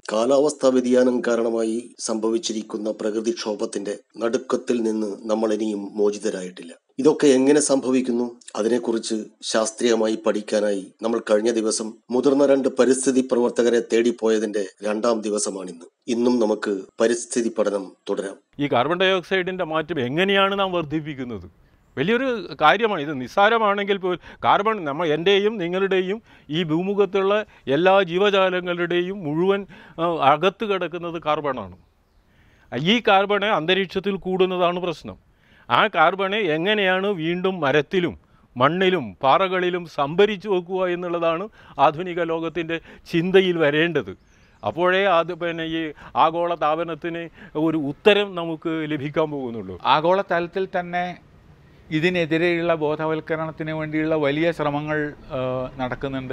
കാലാവസ്ഥാ വ്യതിയാനം കാരണമായി സംഭവിച്ചിരിക്കുന്ന പ്രകൃതിക്ഷോഭത്തിന്റെ നടുക്കത്തിൽ നിന്ന് നമ്മൾ ഇനിയും മോചിതരായിട്ടില്ല ഇതൊക്കെ എങ്ങനെ സംഭവിക്കുന്നു അതിനെക്കുറിച്ച് ശാസ്ത്രീയമായി പഠിക്കാനായി നമ്മൾ കഴിഞ്ഞ ദിവസം മുതിർന്ന രണ്ട് പരിസ്ഥിതി പ്രവർത്തകരെ തേടിപ്പോയതിന്റെ രണ്ടാം ദിവസമാണിന്ന് ഇന്നും നമുക്ക് പരിസ്ഥിതി പഠനം തുടരാം ഈ കാർബൺ ഡൈ ഓക്സൈഡിൻ്റെ മാറ്റം എങ്ങനെയാണ് നാം വർദ്ധിപ്പിക്കുന്നത് വലിയൊരു കാര്യമാണ് ഇത് നിസ്സാരമാണെങ്കിൽ പോലും കാർബൺ നമ്മൾ എൻ്റെയും നിങ്ങളുടെയും ഈ ഭൂമുഖത്തുള്ള എല്ലാ ജീവജാലങ്ങളുടെയും മുഴുവൻ ആ, അകത്ത് കിടക്കുന്നത് കാർബണാണ് ഈ കാർബണ് അന്തരീക്ഷത്തിൽ കൂടുന്നതാണ് പ്രശ്നം ആ കാർബണ് എങ്ങനെയാണ് വീണ്ടും മരത്തിലും മണ്ണിലും പാറകളിലും സംഭരിച്ചു വെക്കുക എന്നുള്ളതാണ് ആധുനിക ലോകത്തിൻ്റെ ചിന്തയിൽ വരേണ്ടത് അപ്പോഴേ അത് പിന്നെ ഈ ആഗോള താപനത്തിന് ഒരു ഉത്തരം നമുക്ക് ലഭിക്കാൻ പോകുന്നുള്ളൂ ആഗോളതലത്തിൽ തന്നെ ഇതിനെതിരെയുള്ള ബോധവൽക്കരണത്തിന് വേണ്ടിയുള്ള വലിയ ശ്രമങ്ങൾ ആ, നടക്കുന്നുണ്ട്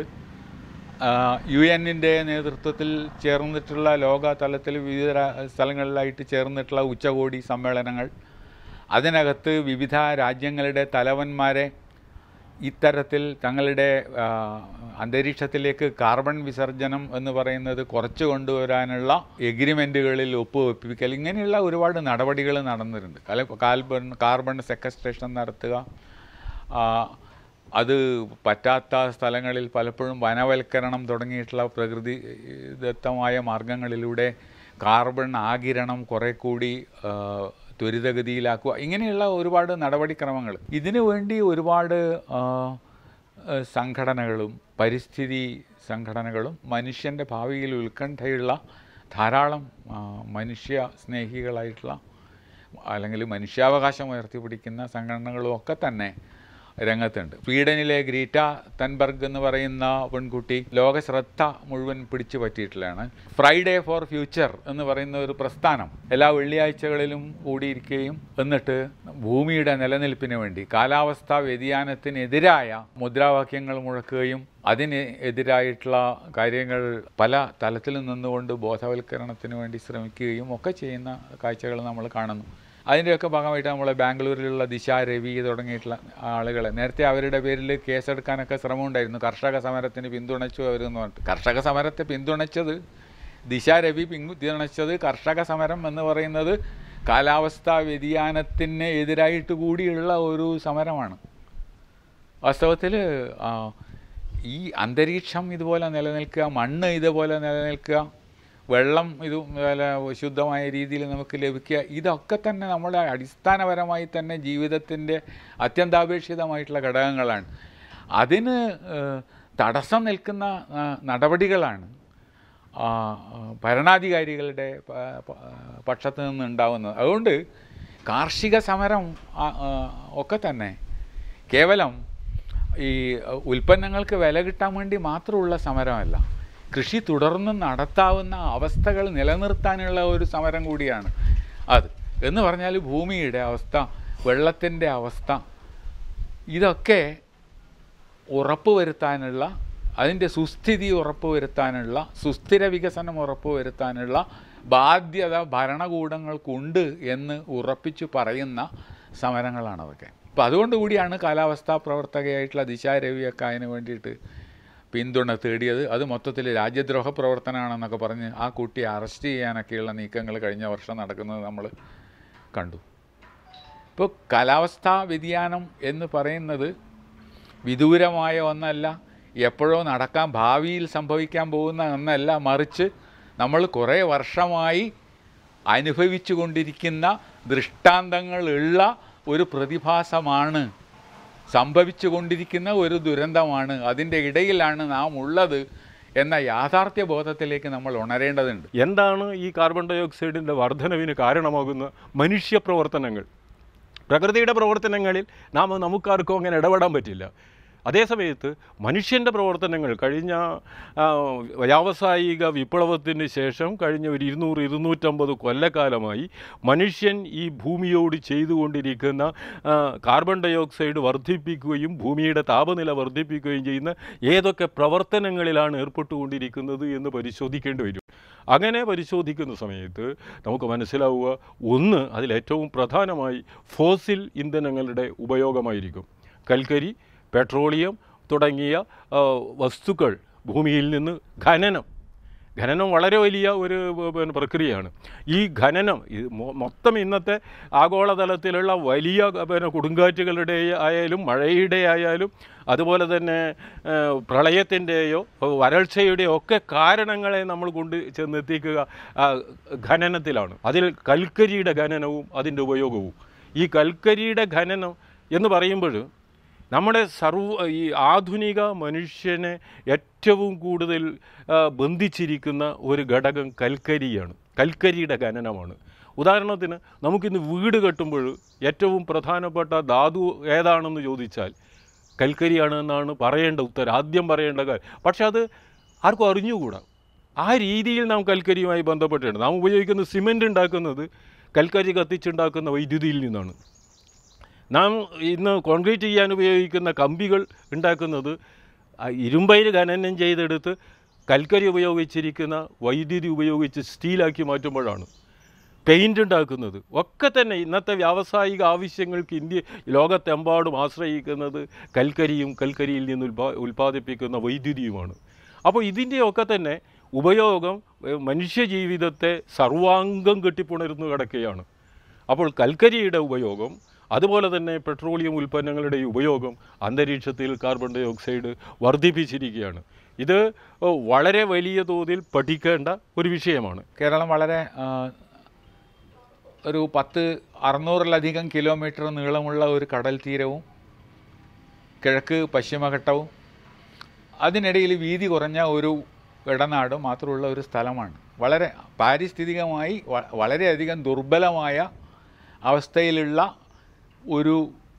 യു എന്നിൻ്റെ നേതൃത്വത്തിൽ ചേർന്നിട്ടുള്ള ലോക തലത്തിൽ വിവിധ രാ- സ്ഥലങ്ങളിലായിട്ട് ചേർന്നിട്ടുള്ള ഉച്ചകോടി സമ്മേളനങ്ങൾ അതിനകത്ത് വിവിധ രാജ്യങ്ങളുടെ തലവന്മാരെ ഇത്തരത്തിൽ തങ്ങളുടെ ആ, അന്തരീക്ഷത്തിലേക്ക് കാർബൺ വിസർജനം എന്ന് പറയുന്നത് കുറച്ച് കൊണ്ടുവരാനുള്ള എഗ്രിമെൻറ്റുകളിൽ ഒപ്പുവെപ്പിക്കൽ ഇങ്ങനെയുള്ള ഒരുപാട് നടപടികൾ നടന്നിട്ടുണ്ട് കല- കാർബൺ കാർബൺ സെക്കസ്ട്രേഷൻ നടത്തുക ആ, അത് പറ്റാത്ത സ്ഥലങ്ങളിൽ പലപ്പോഴും വനവൽക്കരണം തുടങ്ങിയിട്ടുള്ള പ്രകൃതിദത്തമായ മാർഗങ്ങളിലൂടെ കാർബൺ ആകിരണം കുറെ കൂടി ആ, ത്വരിതഗതിയിലാക്കുക ഇങ്ങനെയുള്ള ഒരുപാട് നടപടിക്രമങ്ങൾ ഇതിനു വേണ്ടി ഒരുപാട് ആ, ആ, സംഘടനകളും പരിസ്ഥിതി സംഘടനകളും മനുഷ്യൻ്റെ ഭാവിയിൽ ഉത്കണ്ഠയുള്ള ധാരാളം ആ, മനുഷ്യ സ്നേഹികളായിട്ടുള്ള അല്ലെങ്കിൽ മനുഷ്യാവകാശം ഉയർത്തിപ്പിടിക്കുന്ന സംഘടനകളും ഒക്കെ തന്നെ രംഗത്തുണ്ട് സ്വീഡനിലെ ഗ്രീറ്റ തൻബർഗ് എന്ന് പറയുന്ന പെൺകുട്ടി ലോക ശ്രദ്ധ മുഴുവൻ പിടിച്ചു പറ്റിയിട്ടുള്ളതാണ് ഫ്രൈഡേ ഫോർ ഫ്യൂച്ചർ എന്ന് പറയുന്ന ഒരു പ്രസ്ഥാനം എല്ലാ വെള്ളിയാഴ്ചകളിലും കൂടിയിരിക്കുകയും എന്നിട്ട് ഭൂമിയുടെ നിലനിൽപ്പിന് വേണ്ടി കാലാവസ്ഥാ വ്യതിയാനത്തിനെതിരായ മുദ്രാവാക്യങ്ങൾ മുഴക്കുകയും അതിന് എതിരായിട്ടുള്ള കാര്യങ്ങൾ പല തലത്തിൽ നിന്നുകൊണ്ട് ബോധവൽക്കരണത്തിന് വേണ്ടി ശ്രമിക്കുകയും ഒക്കെ ചെയ്യുന്ന കാഴ്ചകൾ നമ്മൾ കാണുന്നു അതിൻ്റെയൊക്കെ ഭാഗമായിട്ട് നമ്മളെ ബാംഗ്ലൂരിലുള്ള ദിശ രവി തുടങ്ങിയിട്ടുള്ള ആളുകളെ നേരത്തെ അവരുടെ പേരിൽ കേസെടുക്കാനൊക്കെ ശ്രമമുണ്ടായിരുന്നു കർഷക സമരത്തിന് പിന്തുണച്ചു അവരെന്ന് പറഞ്ഞിട്ട് കർഷക സമരത്തെ പിന്തുണച്ചത് ദിശ രവി പിന്തുണച്ചത് കർഷക സമരം എന്ന് പറയുന്നത് കാലാവസ്ഥാ വ്യതിയാനത്തിന് എതിരായിട്ട് കൂടിയുള്ള ഒരു സമരമാണ് വാസ്തവത്തിൽ ഈ അന്തരീക്ഷം ഇതുപോലെ നിലനിൽക്കുക മണ്ണ് ഇതുപോലെ നിലനിൽക്കുക വെള്ളം ഇതുപോലെ ശുദ്ധമായ രീതിയിൽ നമുക്ക് ലഭിക്കുക ഇതൊക്കെ തന്നെ നമ്മുടെ അടിസ്ഥാനപരമായി തന്നെ ജീവിതത്തിൻ്റെ അത്യന്താപേക്ഷിതമായിട്ടുള്ള ഘടകങ്ങളാണ് അതിന് ഏഹ്, തടസ്സം നിൽക്കുന്ന ആ, നടപടികളാണ് ആ, ആ, ഭരണാധികാരികളുടെ പ- പ- പക്ഷത്ത് നിന്ന് ഉണ്ടാവുന്നത് അതുകൊണ്ട് കാർഷിക സമരം ആ, ആ, ഒക്കെ തന്നെ കേവലം ഈ ഉൽപ്പന്നങ്ങൾക്ക് വില കിട്ടാൻ വേണ്ടി മാത്രമുള്ള സമരമല്ല കൃഷി തുടർന്ന് നടത്താവുന്ന അവസ്ഥകൾ നിലനിർത്താനുള്ള ഒരു സമരം കൂടിയാണ് അത് എന്ന് പറഞ്ഞാൽ ഭൂമിയുടെ അവസ്ഥ വെള്ളത്തിൻ്റെ അവസ്ഥ ഇതൊക്കെ ഉറപ്പുവരുത്താനുള്ള അതിൻ്റെ സുസ്ഥിതി ഉറപ്പുവരുത്താനുള്ള സുസ്ഥിര വികസനം ഉറപ്പുവരുത്താനുള്ള ബാധ്യത ഭരണകൂടങ്ങൾക്കുണ്ട് എന്ന് ഉറപ്പിച്ചു പറയുന്ന സമരങ്ങളാണ് അതൊക്കെ അപ്പോൾ അതുകൊണ്ട് കൂടിയാണ് കാലാവസ്ഥാ പ്രവർത്തകയായിട്ടുള്ള ദിശ രവിയൊക്കെ അതിന് വേണ്ടിയിട്ട് പിന്തുണ തേടിയത് അത് മൊത്തത്തിൽ രാജ്യദ്രോഹ പ്രവർത്തനമാണെന്നൊക്കെ പറഞ്ഞ് ആ കുട്ടിയെ അറസ്റ്റ് ചെയ്യാനൊക്കെയുള്ള നീക്കങ്ങൾ കഴിഞ്ഞ വർഷം നടക്കുന്നത് നമ്മൾ കണ്ടു ഇപ്പോൾ കാലാവസ്ഥാ വ്യതിയാനം എന്ന് പറയുന്നത് വിദൂരമായ ഒന്നല്ല എപ്പോഴോ നടക്കാൻ ഭാവിയിൽ സംഭവിക്കാൻ പോകുന്ന ഒന്നല്ല മറിച്ച് നമ്മൾ കുറേ വർഷമായി അനുഭവിച്ചു കൊണ്ടിരിക്കുന്ന ദൃഷ്ടാന്തങ്ങളുള്ള ഒരു പ്രതിഭാസമാണ് സംഭവിച്ചു കൊണ്ടിരിക്കുന്ന ഒരു ദുരന്തമാണ് അതിൻ്റെ ഇടയിലാണ് നാം ഉള്ളത് എന്ന യാഥാർത്ഥ്യ ബോധത്തിലേക്ക് നമ്മൾ ഉണരേണ്ടതുണ്ട് എന്താണ് ഈ കാർബൺ ഡൈ ഓക്സൈഡിൻ്റെ വർധനവിന് കാരണമാകുന്ന മനുഷ്യ പ്രവർത്തനങ്ങൾ പ്രകൃതിയുടെ പ്രവർത്തനങ്ങളിൽ നാം നമുക്കാർക്കും അങ്ങനെ ഇടപെടാൻ പറ്റില്ല അതേസമയത്ത് മനുഷ്യൻ്റെ പ്രവർത്തനങ്ങൾ കഴിഞ്ഞ ആ, വ്യാവസായിക വിപ്ലവത്തിന് ശേഷം കഴിഞ്ഞ ഒരു ഇരുന്നൂറ് ഇരുന്നൂറ്റമ്പത് കൊല്ലക്കാലമായി മനുഷ്യൻ ഈ ഭൂമിയോട് ചെയ്തുകൊണ്ടിരിക്കുന്ന ആ, കാർബൺ ഡൈ ഓക്സൈഡ് വർദ്ധിപ്പിക്കുകയും ഭൂമിയുടെ താപനില വർദ്ധിപ്പിക്കുകയും ചെയ്യുന്ന ഏതൊക്കെ പ്രവർത്തനങ്ങളിലാണ് ഏർപ്പെട്ടുകൊണ്ടിരിക്കുന്നത് എന്ന് പരിശോധിക്കേണ്ടി വരും അങ്ങനെ പരിശോധിക്കുന്ന സമയത്ത് നമുക്ക് മനസ്സിലാവുക ഒന്ന് അതിലേറ്റവും പ്രധാനമായി ഫോസിൽ ഇന്ധനങ്ങളുടെ ഉപയോഗമായിരിക്കും കൽക്കരി പെട്രോളിയം തുടങ്ങിയ ആ, വസ്തുക്കൾ ഭൂമിയിൽ നിന്ന് ഖനനം ഖനനം വളരെ വലിയ ഒരു പ- പിന്നെ പ്രക്രിയയാണ് ഈ ഖനനം ഇത് മൊ- മൊത്തം ഇന്നത്തെ ആഗോളതലത്തിലുള്ള വലിയ ക- പിന്നെ കൊടുങ്കാറ്റുകളുടെ ആയാലും മഴയുടെ ആയാലും അതുപോലെ തന്നെ ഏഹ്, പ്രളയത്തിൻ്റെയോ വരൾച്ചയുടെയോ ഒക്കെ കാരണങ്ങളെ നമ്മൾ കൊണ്ട് ചെന്നെത്തിക്കുക ആ, ഖനനത്തിലാണ് അതിൽ കൽക്കരിയുടെ ഖനനവും അതിൻ്റെ ഉപയോഗവും ഈ കൽക്കരിയുടെ ഖനനം എന്ന് പറയുമ്പോൾ നമ്മുടെ സർവ ഈ ആധുനിക മനുഷ്യനെ ഏറ്റവും കൂടുതൽ ആ, ബന്ധിച്ചിരിക്കുന്ന ഒരു ഘടകം കൽക്കരിയാണ് കൽക്കരിയുടെ ഖനനമാണ് ഉദാഹരണത്തിന് നമുക്കിന്ന് വീട് കെട്ടുമ്പോൾ ഏറ്റവും പ്രധാനപ്പെട്ട ധാതു ഏതാണെന്ന് ചോദിച്ചാൽ കൽക്കരിയാണ് എന്നാണ് പറയേണ്ട ഉത്തരം ആദ്യം പറയേണ്ട കാര്യം പക്ഷെ അത് ആർക്കും അറിഞ്ഞുകൂടാ ആ രീതിയിൽ നാം കൽക്കരിയുമായി ബന്ധപ്പെട്ടിട്ടുണ്ട് നാം ഉപയോഗിക്കുന്ന സിമൻ്റ് ഉണ്ടാക്കുന്നത് കൽക്കരി കത്തിച്ചുണ്ടാക്കുന്ന വൈദ്യുതിയിൽ നിന്നാണ് നാം ഇന്ന് കോൺക്രീറ്റ് ചെയ്യാൻ ഉപയോഗിക്കുന്ന കമ്പികൾ ഉണ്ടാക്കുന്നത് ആ ഇരുമ്പയിൽ ഖനനം ചെയ്തെടുത്ത് കൽക്കരി ഉപയോഗിച്ചിരിക്കുന്ന വൈദ്യുതി ഉപയോഗിച്ച് സ്റ്റീലാക്കി മാറ്റുമ്പോഴാണ് പെയിൻ്റ് ഉണ്ടാക്കുന്നത് ഒക്കെ തന്നെ ഇന്നത്തെ വ്യാവസായിക ആവശ്യങ്ങൾക്ക് ഇന്ത്യ ലോകത്തെമ്പാടും ആശ്രയിക്കുന്നത് കൽക്കരിയും കൽക്കരിയിൽ നിന്ന് ഉൽപാ ഉൽപ്പാദിപ്പിക്കുന്ന വൈദ്യുതിയുമാണ് അപ്പോൾ ഇതിൻ്റെയൊക്കെ തന്നെ ഉപയോഗം ഏഹ്, മനുഷ്യജീവിതത്തെ സർവാംഗം കെട്ടിപ്പുണരുന്നു കിടക്കുകയാണ് അപ്പോൾ കൽക്കരിയുടെ ഉപയോഗം അതുപോലെ തന്നെ പെട്രോളിയം ഉൽപ്പന്നങ്ങളുടെ ഉപയോഗം അന്തരീക്ഷത്തിൽ കാർബൺ ഡൈ ഓക്സൈഡ് വർദ്ധിപ്പിച്ചിരിക്കുകയാണ് ഇത് ഏഹ്, വളരെ വലിയ തോതിൽ പഠിക്കേണ്ട ഒരു വിഷയമാണ് കേരളം വളരെ ആ, ഒരു പത്ത് അറുന്നൂറിലധികം കിലോമീറ്റർ നീളമുള്ള ഒരു കടൽ തീരവും കിഴക്ക് പശ്ചിമഘട്ടവും അതിനിടയിൽ വീതി കുറഞ്ഞ ഒരു ഇടനാടും മാത്രമുള്ള ഒരു സ്ഥലമാണ് വളരെ പാരിസ്ഥിതികമായി വ- വളരെയധികം ദുർബലമായ അവസ്ഥയിലുള്ള ഒരു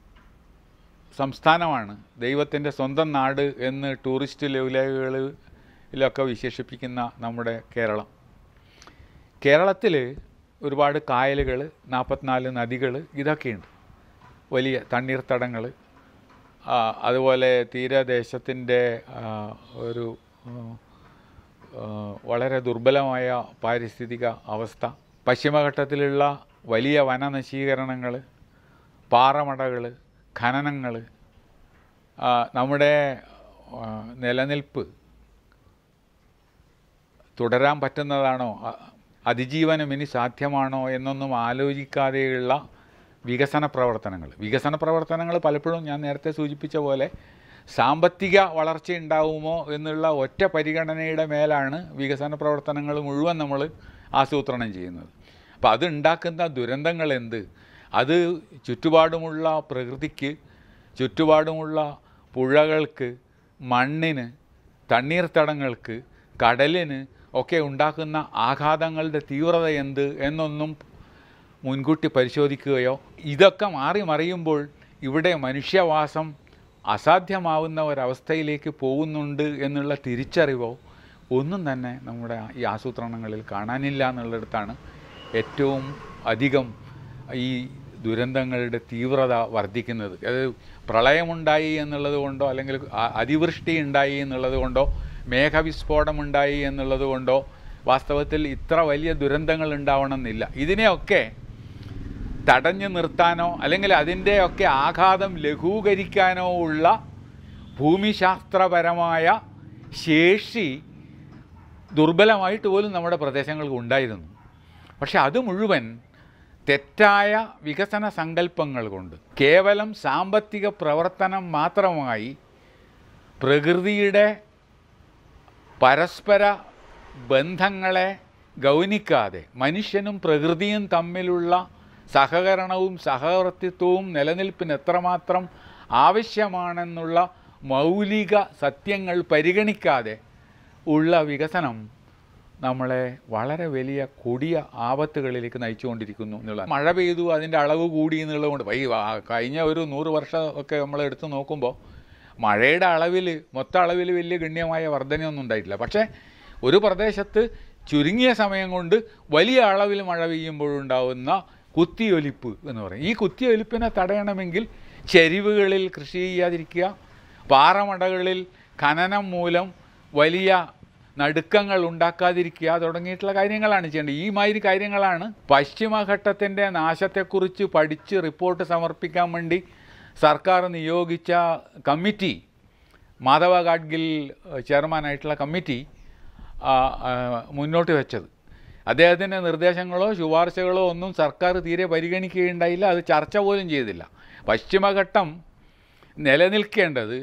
സംസ്ഥാനമാണ് ദൈവത്തിൻ്റെ സ്വന്തം നാട് എന്ന് ടൂറിസ്റ്റ് ലെവലുകളിലൊക്കെ വിശേഷിപ്പിക്കുന്ന നമ്മുടെ കേരളം കേരളത്തിൽ ഒരുപാട് കായലുകൾ നാൽപ്പത്തിനാല് നദികൾ ഇതൊക്കെയുണ്ട് വലിയ തണ്ണീർത്തടങ്ങൾ അതുപോലെ തീരദേശത്തിൻ്റെ ആ, ഒരു ആ, ആ, വളരെ ദുർബലമായ പാരിസ്ഥിതിക അവസ്ഥ പശ്ചിമഘട്ടത്തിലുള്ള വലിയ വനനശീകരണങ്ങൾ പാറമടകൾ ഖനനങ്ങൾ നമ്മുടെ ആ, നിലനിൽപ്പ് തുടരാൻ പറ്റുന്നതാണോ അ- അതിജീവനം ഇനി സാധ്യമാണോ എന്നൊന്നും ആലോചിക്കാതെയുള്ള വികസന പ്രവർത്തനങ്ങൾ വികസന പ്രവർത്തനങ്ങൾ പലപ്പോഴും ഞാൻ നേരത്തെ സൂചിപ്പിച്ച പോലെ സാമ്പത്തിക വളർച്ച ഉണ്ടാവുമോ എന്നുള്ള ഒറ്റ പരിഗണനയുടെ മേലാണ് വികസന പ്രവർത്തനങ്ങൾ മുഴുവൻ നമ്മൾ ആസൂത്രണം ചെയ്യുന്നത് അപ്പോൾ അത് ഉണ്ടാക്കുന്ന ദുരന്തങ്ങൾ എന്ത് അത് ചുറ്റുപാടുമുള്ള പ്രകൃതിക്ക് ചുറ്റുപാടുമുള്ള പുഴകൾക്ക് മണ്ണിന് തണ്ണീർത്തടങ്ങൾക്ക് കടലിന് ഒക്കെ ഉണ്ടാക്കുന്ന ആഘാതങ്ങളുടെ തീവ്രത എന്ത് എന്നൊന്നും മുൻകൂട്ടി പരിശോധിക്കുകയോ ഇതൊക്കെ മാറി മറിയുമ്പോൾ ഇവിടെ മനുഷ്യവാസം അസാധ്യമാവുന്ന ഒരവസ്ഥയിലേക്ക് പോകുന്നുണ്ട് എന്നുള്ള തിരിച്ചറിവോ ഒന്നും തന്നെ നമ്മുടെ ഈ ആസൂത്രണങ്ങളിൽ കാണാനില്ല എന്നുള്ളിടത്താണ് ഏറ്റവും അധികം ഈ ദുരന്തങ്ങളുടെ തീവ്രത വർദ്ധിക്കുന്നത് അത് പ്രളയമുണ്ടായി എന്നുള്ളത് കൊണ്ടോ അല്ലെങ്കിൽ അ- അതിവൃഷ്ടി ഉണ്ടായി എന്നുള്ളത് കൊണ്ടോ മേഘവിസ്ഫോടമുണ്ടായി എന്നുള്ളത് കൊണ്ടോ വാസ്തവത്തിൽ ഇത്ര വലിയ ദുരന്തങ്ങൾ ഉണ്ടാവണമെന്നില്ല ഇതിനെയൊക്കെ തടഞ്ഞു നിർത്താനോ അല്ലെങ്കിൽ അതിൻ്റെയൊക്കെ ആഘാതം ലഘൂകരിക്കാനോ ഉള്ള ഭൂമിശാസ്ത്രപരമായ ശേഷി ദുർബലമായിട്ട് പോലും നമ്മുടെ പ്രദേശങ്ങൾക്ക് ഉണ്ടായിരുന്നു പക്ഷെ അത് മുഴുവൻ തെറ്റായ വികസന സങ്കല്പങ്ങൾ കൊണ്ട് കേവലം സാമ്പത്തിക പ്രവർത്തനം മാത്രമായി പ്രകൃതിയുടെ പരസ്പര ബന്ധങ്ങളെ ഗൗനിക്കാതെ മനുഷ്യനും പ്രകൃതിയും തമ്മിലുള്ള സഹകരണവും സഹവർത്തിത്വവും നിലനിൽപ്പിന് എത്രമാത്രം ആവശ്യമാണെന്നുള്ള മൗലിക സത്യങ്ങൾ പരിഗണിക്കാതെ ഉള്ള വികസനം നമ്മളെ വളരെ വലിയ കൊടിയ ആപത്തുകളിലേക്ക് നയിച്ചുകൊണ്ടിരിക്കുന്നു എന്നുള്ള മഴ പെയ്തു അതിൻ്റെ അളവ് കൂടി എന്നുള്ളതുകൊണ്ട് ഈ ആ- കഴിഞ്ഞ ഒരു നൂറ് വർഷം ഒക്കെ നമ്മൾ എടുത്ത് നോക്കുമ്പോൾ മഴയുടെ അളവിൽ മൊത്ത അളവിൽ വലിയ ഗണ്യമായ വർധനയൊന്നും ഉണ്ടായിട്ടില്ല പക്ഷേ ഒരു പ്രദേശത്ത് ചുരുങ്ങിയ സമയം കൊണ്ട് വലിയ അളവിൽ മഴ പെയ്യുമ്പോഴുണ്ടാവുന്ന കുത്തിയൊലിപ്പ് എന്ന് പറയും ഈ കുത്തിയൊലിപ്പിനെ തടയണമെങ്കിൽ ചെരിവുകളിൽ കൃഷി ചെയ്യാതിരിക്കുക പാറമടകളിൽ ഖനനം മൂലം വലിയ നടുക്കങ്ങൾ ഉണ്ടാക്കാതിരിക്കുക തുടങ്ങിയിട്ടുള്ള കാര്യങ്ങളാണ് ചെയ്യേണ്ടത് ഈ മാതിരി കാര്യങ്ങളാണ് പശ്ചിമഘട്ടത്തിൻ്റെ നാശത്തെക്കുറിച്ച് പഠിച്ച് റിപ്പോർട്ട് സമർപ്പിക്കാൻ വേണ്ടി സർക്കാർ നിയോഗിച്ച കമ്മിറ്റി മാധവ ഗാഡ്ഗിൽ ഏഹ്, ചെയർമാനായിട്ടുള്ള കമ്മിറ്റി ആ, ആ, മുന്നോട്ട് വെച്ചത് അദ്ദേഹത്തിൻ്റെ നിർദ്ദേശങ്ങളോ ശുപാർശകളോ ഒന്നും സർക്കാർ തീരെ പരിഗണിക്കുകയുണ്ടായില്ല അത് ചർച്ച പോലും ചെയ്തില്ല പശ്ചിമഘട്ടം നിലനിൽക്കേണ്ടത്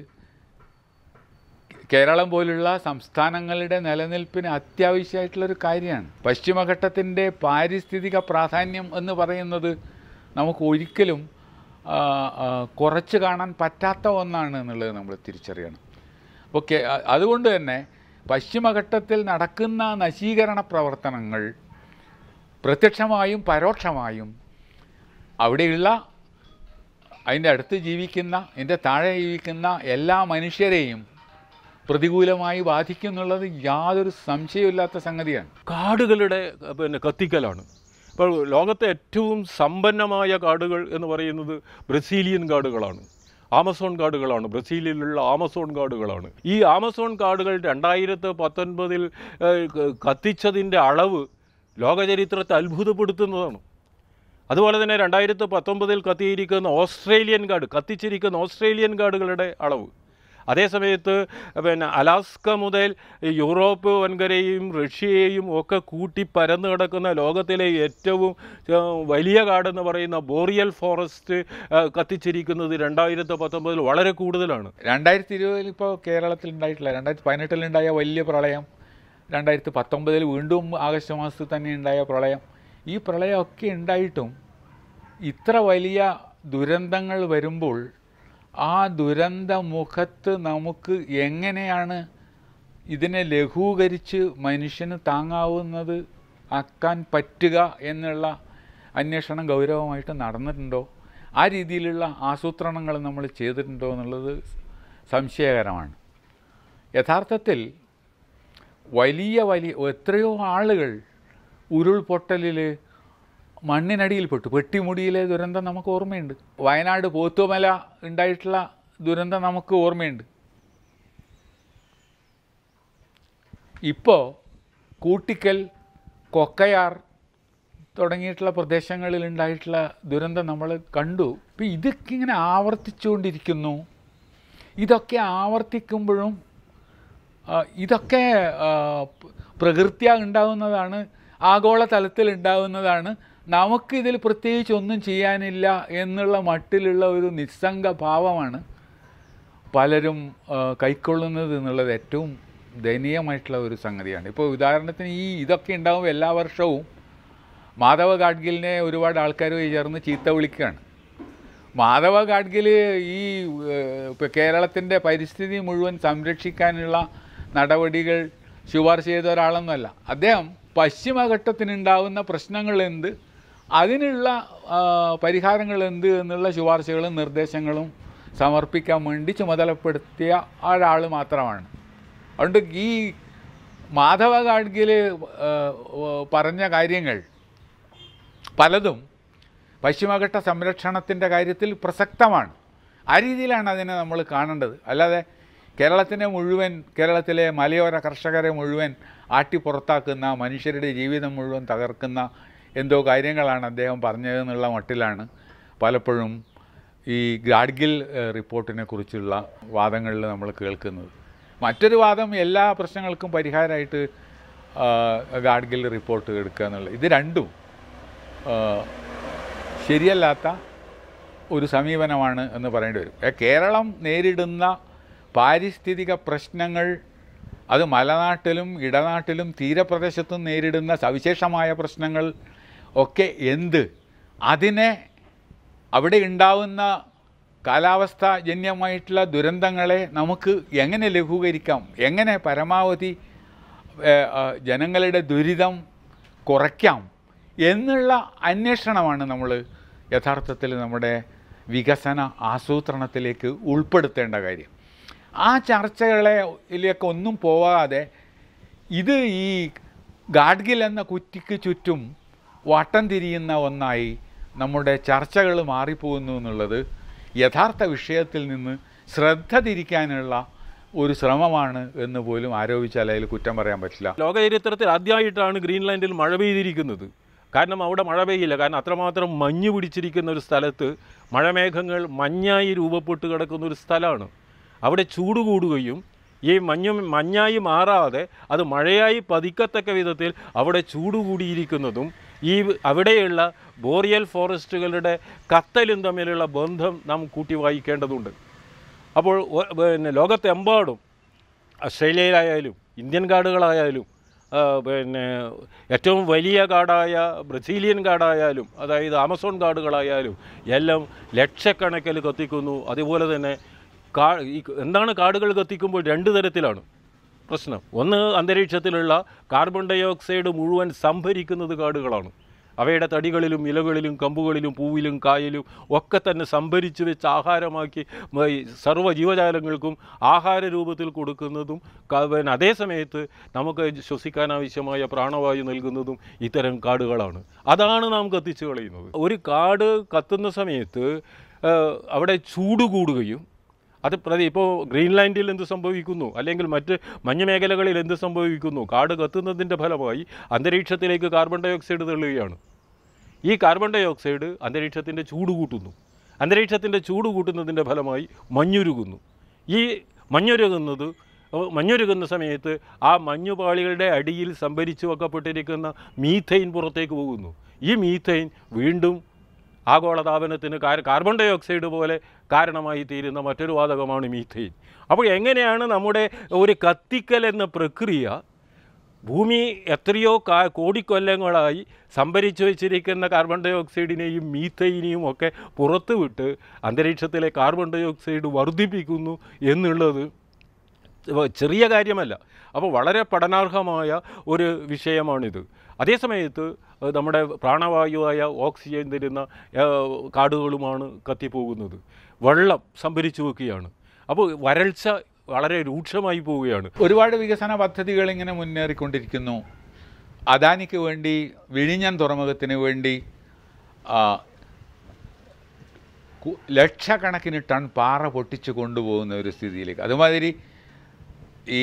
കേരളം പോലുള്ള സംസ്ഥാനങ്ങളുടെ നിലനിൽപ്പിന് അത്യാവശ്യമായിട്ടുള്ളൊരു കാര്യമാണ് പശ്ചിമഘട്ടത്തിൻ്റെ പാരിസ്ഥിതിക പ്രാധാന്യം എന്ന് പറയുന്നത് നമുക്ക് ഒരിക്കലും ആ, ആ, കുറച്ച് കാണാൻ പറ്റാത്ത ഒന്നാണ് എന്നുള്ളത് നമ്മൾ തിരിച്ചറിയണം ഓക്കെ അതുകൊണ്ട് തന്നെ പശ്ചിമഘട്ടത്തിൽ നടക്കുന്ന നശീകരണ പ്രവർത്തനങ്ങൾ പ്രത്യക്ഷമായും പരോക്ഷമായും അവിടെയുള്ള അതിൻ്റെ അടുത്ത് ജീവിക്കുന്ന അതിൻ്റെ താഴെ ജീവിക്കുന്ന എല്ലാ മനുഷ്യരെയും പ്രതികൂലമായി ബാധിക്കുന്നുള്ളത് യാതൊരു സംശയമില്ലാത്ത സംഗതിയാണ് കാടുകളുടെ അഹ് പിന്നെ കത്തിക്കലാണ് ഇപ്പോൾ ലോകത്തെ ഏറ്റവും സമ്പന്നമായ കാടുകൾ എന്ന് പറയുന്നത് ബ്രസീലിയൻ കാടുകളാണ് ആമസോൺ കാടുകളാണ് ബ്രസീലിലുള്ള ആമസോൺ കാടുകളാണ് ഈ ആമസോൺ കാടുകൾ രണ്ടായിരത്തി പത്തൊൻപതിൽ കത്തിച്ചതിൻ്റെ അളവ് ലോകചരിത്രത്തെ അത്ഭുതപ്പെടുത്തുന്നതാണ് അതുപോലെ തന്നെ രണ്ടായിരത്തി പത്തൊമ്പതിൽ കത്തിയിരിക്കുന്ന ഓസ്ട്രേലിയൻ കാട് കത്തിച്ചിരിക്കുന്ന ഓസ്ട്രേലിയൻ കാടുകളുടെ അളവ് അതേസമയത്ത് പിന്നെ അലാസ്ക മുതൽ യൂറോപ്പ് വൻകരയും റഷ്യയെയും ഒക്കെ കൂട്ടി പരന്നു കിടക്കുന്ന ലോകത്തിലെ ഏറ്റവും ആ, വലിയ കാടെന്ന് പറയുന്ന ബോറിയൽ ഫോറസ്റ്റ് ആ, കത്തിച്ചിരിക്കുന്നത് രണ്ടായിരത്തി പത്തൊമ്പതിൽ വളരെ കൂടുതലാണ് രണ്ടായിരത്തി ഇരുപതിൽ ഇപ്പോൾ കേരളത്തിൽ ഉണ്ടായിട്ടില്ല രണ്ടായിരത്തി പതിനെട്ടിലുണ്ടായ വലിയ പ്രളയം രണ്ടായിരത്തി പത്തൊമ്പതിൽ വീണ്ടും ആഗസ്റ്റ് മാസത്തിൽ തന്നെ ഉണ്ടായ പ്രളയം ഈ പ്രളയമൊക്കെ ഉണ്ടായിട്ടും ഇത്ര വലിയ ദുരന്തങ്ങൾ വരുമ്പോൾ ആ ദുരന്ത മുഖത്ത് നമുക്ക് എങ്ങനെയാണ് ഇതിനെ ലഘൂകരിച്ച് മനുഷ്യന് താങ്ങാവുന്നത് ആക്കാൻ പറ്റുക എന്നുള്ള അന്വേഷണം ഗൗരവമായിട്ട് നടന്നിട്ടുണ്ടോ ആ രീതിയിലുള്ള ആസൂത്രണങ്ങൾ നമ്മൾ ചെയ്തിട്ടുണ്ടോ എന്നുള്ളത് സംശയകരമാണ് യഥാർത്ഥത്തിൽ വലിയ വലിയ എത്രയോ ആളുകൾ ഉരുൾപൊട്ടലിൽ മണ്ണിനടിയിൽപ്പെട്ടു പെട്ടിമുടിയിലെ ദുരന്തം നമുക്ക് ഓർമ്മയുണ്ട് വയനാട് പോത്തുമല ഉണ്ടായിട്ടുള്ള ദുരന്തം നമുക്ക് ഓർമ്മയുണ്ട് ഇപ്പോൾ കൂട്ടിക്കൽ കൊക്കയാർ തുടങ്ങിയിട്ടുള്ള പ്രദേശങ്ങളിൽ ഉണ്ടായിട്ടുള്ള ദുരന്തം നമ്മൾ കണ്ടു ഇപ്പം ഇതൊക്കെ ഇങ്ങനെ ആവർത്തിച്ചുകൊണ്ടിരിക്കുന്നു ഇതൊക്കെ ആവർത്തിക്കുമ്പോഴും ആ, ഇതൊക്കെ ആ, പ്- പ്രകൃത്യാ ഉണ്ടാകുന്നതാണ് ആഗോള തലത്തിൽ ഉണ്ടാകുന്നതാണ് നമുക്കിതിൽ പ്രത്യേകിച്ച് ഒന്നും ചെയ്യാനില്ല എന്നുള്ള മട്ടിലുള്ള ഒരു നിസ്സംഗ ഭാവമാണ് പലരും ആ, കൈക്കൊള്ളുന്നത് എന്നുള്ളത് ഏറ്റവും ദയനീയമായിട്ടുള്ള ഒരു സംഗതിയാണ് ഇപ്പോൾ ഉദാഹരണത്തിന് ഈ ഇതൊക്കെ ഉണ്ടാകുമ്പോൾ എല്ലാ വർഷവും മാധവ ഗാഡ്ഗിലിനെ ഒരുപാട് ആൾക്കാർ ചേർന്ന് ചീത്ത വിളിക്കുകയാണ് മാധവ ഗാഡ്ഗിൽ ഈ ഇപ്പോൾ കേരളത്തിൻ്റെ പരിസ്ഥിതി മുഴുവൻ സംരക്ഷിക്കാനുള്ള നടപടികൾ ശുപാർശ ചെയ്ത ഒരാളൊന്നുമല്ല അദ്ദേഹം പശ്ചിമഘട്ടത്തിനുണ്ടാവുന്ന പ്രശ്നങ്ങൾ എന്ത് അതിനുള്ള ആ, പരിഹാരങ്ങൾ എന്ത് എന്നുള്ള ശുപാർശകളും നിർദ്ദേശങ്ങളും സമർപ്പിക്കാൻ വേണ്ടി ചുമതലപ്പെടുത്തിയ ഒരാൾ മാത്രമാണ് അതുകൊണ്ട് ഈ മാധവ ഗാഡ്ഗിൽ പറഞ്ഞ കാര്യങ്ങൾ പലതും പശ്ചിമഘട്ട സംരക്ഷണത്തിൻ്റെ കാര്യത്തിൽ പ്രസക്തമാണ് ആ രീതിയിലാണ് അതിനെ നമ്മൾ കാണേണ്ടത് അല്ലാതെ കേരളത്തിനെ മുഴുവൻ കേരളത്തിലെ മലയോര കർഷകരെ മുഴുവൻ ആട്ടി പുറത്താക്കുന്ന മനുഷ്യരുടെ ജീവിതം മുഴുവൻ തകർക്കുന്ന എന്തോ കാര്യങ്ങളാണ് അദ്ദേഹം പറഞ്ഞതെന്നുള്ള മട്ടിലാണ് പലപ്പോഴും ഈ ഗാഡ്ഗിൽ ഏഹ്, റിപ്പോർട്ടിനെ കുറിച്ചുള്ള വാദങ്ങളിൽ നമ്മൾ കേൾക്കുന്നത് മറ്റൊരു വാദം എല്ലാ പ്രശ്നങ്ങൾക്കും പരിഹാരമായിട്ട് ആ, ഗാഡ്ഗിൽ റിപ്പോർട്ട് എടുക്കുക എന്നുള്ളത് ഇത് രണ്ടും ആ, ശരിയല്ലാത്ത ഒരു സമീപനമാണ് എന്ന് പറയേണ്ടി വരും ഏ, കേരളം നേരിടുന്ന പാരിസ്ഥിതിക പ്രശ്നങ്ങൾ അത് മലനാട്ടിലും ഇടനാട്ടിലും തീരപ്രദേശത്തും നേരിടുന്ന സവിശേഷമായ പ്രശ്നങ്ങൾ ഒക്കെ എന്ത് അതിനെ അവിടെ ഉണ്ടാവുന്ന കാലാവസ്ഥ ജന്യമായിട്ടുള്ള ദുരന്തങ്ങളെ നമുക്ക് എങ്ങനെ ലഘൂകരിക്കാം എങ്ങനെ പരമാവധി ഏഹ്, ആ, ജനങ്ങളുടെ ദുരിതം കുറയ്ക്കാം എന്നുള്ള അന്വേഷണമാണ് നമ്മൾ യഥാർത്ഥത്തിൽ നമ്മുടെ വികസന ആസൂത്രണത്തിലേക്ക് ഉൾപ്പെടുത്തേണ്ട കാര്യം ആ ചർച്ചകളെ ഇതിലേക്ക് ഒന്നും പോവാതെ ഇത് ഈ ഗാഡ്ഗിൽ എന്ന കുറ്റിക്ക് ചുറ്റും വട്ടം തിരിയുന്ന ഒന്നായി നമ്മുടെ ചർച്ചകൾ മാറിപ്പോകുന്നു എന്നുള്ളത് യഥാർത്ഥ വിഷയത്തിൽ നിന്ന് ശ്രദ്ധ തിരിക്കാനുള്ള ഒരു ശ്രമമാണ് എന്ന് പോലും ആരോപിച്ചാൽ അതിൽ കുറ്റം പറയാൻ പറ്റില്ല ലോകചരിത്രത്തിൽ ആദ്യമായിട്ടാണ് ഗ്രീൻലാൻഡിൽ മഴ പെയ്തിരിക്കുന്നത് കാരണം അവിടെ മഴ പെയ്യില്ല കാരണം അത്രമാത്രം മഞ്ഞ് പിടിച്ചിരിക്കുന്ന ഒരു സ്ഥലത്ത് മഴമേഘങ്ങൾ മഞ്ഞായി രൂപപ്പെട്ട് കിടക്കുന്ന ഒരു സ്ഥലമാണ് അവിടെ ചൂട് കൂടുകയും ഈ മഞ്ഞും മഞ്ഞായി മാറാതെ അത് മഴയായി പതിക്കത്തക്ക വിധത്തിൽ അവിടെ ചൂട് കൂടിയിരിക്കുന്നതും ഈ അവിടെയുള്ള ബോറിയൽ ഫോറസ്റ്റുകളുടെ കത്തലും തമ്മിലുള്ള ബന്ധം നാം കൂട്ടി വായിക്കേണ്ടതുണ്ട് അപ്പോൾ ഒ- പിന്നെ ലോകത്തെമ്പാടും ഓസ്ട്രേലിയയിലായാലും ഇന്ത്യൻ കാടുകളായാലും ആ, പിന്നെ ഏറ്റവും വലിയ കാടായ ബ്രസീലിയൻ കാടായാലും അതായത് ആമസോൺ കാടുകളായാലും എല്ലാം ലക്ഷക്കണക്കിൽ കത്തിക്കുന്നു അതുപോലെ തന്നെ കാ ഈ എന്താണ് കാടുകൾ കത്തിക്കുമ്പോൾ രണ്ട് തരത്തിലാണ് പ്രശ്നം ഒന്ന് അന്തരീക്ഷത്തിലുള്ള കാർബൺ ഡൈ ഓക്സൈഡ് മുഴുവൻ സംഭരിക്കുന്നത് കാടുകളാണ് അവയുടെ തടികളിലും ഇലകളിലും കമ്പുകളിലും പൂവിലും കായലും ഒക്കെ തന്നെ സംഭരിച്ച് വെച്ച് ആഹാരമാക്കി മ- ഈ സർവ്വ ജീവജാലങ്ങൾക്കും ആഹാര രൂപത്തിൽ കൊടുക്കുന്നതും ക- പിന്നെ അതേ സമയത്ത് നമുക്ക് ശ്വസിക്കാൻ ആവശ്യമായ പ്രാണവായു നൽകുന്നതും ഇത്തരം കാടുകളാണ് അതാണ് നാം കത്തിച്ചു കളയുന്നത് ഒരു കാട് കത്തുന്ന സമയത്ത് ആ, അവിടെ ചൂട് കൂടുകയും അത് പ്രതി ഇപ്പോൾ ഗ്രീൻലാൻഡിൽ എന്ത് സംഭവിക്കുന്നു അല്ലെങ്കിൽ മറ്റ് മഞ്ഞുമേഖലകളിൽ എന്ത് സംഭവിക്കുന്നു കാട് കത്തുന്നതിൻ്റെ ഫലമായി അന്തരീക്ഷത്തിലേക്ക് കാർബൺ ഡൈ ഓക്സൈഡ് തള്ളുകയാണ് ഈ കാർബൺ ഡൈ ഓക്സൈഡ് അന്തരീക്ഷത്തിൻ്റെ ചൂട് കൂട്ടുന്നു അന്തരീക്ഷത്തിൻ്റെ ചൂട് കൂട്ടുന്നതിൻ്റെ ഫലമായി മഞ്ഞുരുകുന്നു ഈ മഞ്ഞുരുകുന്നത് ഏഹ് മഞ്ഞുരുകുന്ന സമയത്ത് ആ മഞ്ഞുപാളികളുടെ അടിയിൽ സംഭരിച്ചു വെക്കപ്പെട്ടിരിക്കുന്ന മീഥൈൻ പുറത്തേക്ക് പോകുന്നു ഈ മീഥൈൻ വീണ്ടും ആഗോളതാപനത്തിന് കാർ കാർബൺ ഡൈ ഓക്സൈഡ് പോലെ കാരണമായി തീരുന്ന മറ്റൊരു വാതകമാണ് മീഥൈൻ അപ്പോൾ എങ്ങനെയാണ് നമ്മുടെ ഒരു കത്തിക്കൽ എന്ന പ്രക്രിയ ഭൂമി എത്രയോ കാ കോടിക്കൊല്ലങ്ങളായി സംഭരിച്ചു വച്ചിരിക്കുന്ന കാർബൺ ഡൈ ഓക്സൈഡിനെയും മീഥൈനെയും ഒക്കെ പുറത്തുവിട്ട് അന്തരീക്ഷത്തിലെ കാർബൺ ഡൈ ഓക്സൈഡ് വർദ്ധിപ്പിക്കുന്നു എന്നുള്ളത് വ- ചെറിയ കാര്യമല്ല അപ്പോൾ വളരെ പഠനാർഹമായ ഒരു വിഷയമാണിത് അതേസമയത്ത് ഏഹ്, നമ്മുടെ പ്രാണവായുവായ ഓക്സിജൻ തരുന്ന ഏഹ്, കാടുകളുമാണ് കത്തിപ്പോകുന്നത് വെള്ളം സംഭരിച്ചു വെക്കുകയാണ് അപ്പോൾ വരൾച്ച വളരെ രൂക്ഷമായി പോവുകയാണ് ഒരുപാട് വികസന പദ്ധതികൾ ഇങ്ങനെ മുന്നേറിക്കൊണ്ടിരിക്കുന്നു അദാനിക്ക് വേണ്ടി വിഴിഞ്ഞൻ തുറമുഖത്തിന് വേണ്ടി ആ, കു- ലക്ഷക്കണക്കിന് ടൺ പാറ പൊട്ടിച്ച് കൊണ്ടുപോകുന്ന ഒരു സ്ഥിതിയിലേക്ക് അതുമാതിരി ഈ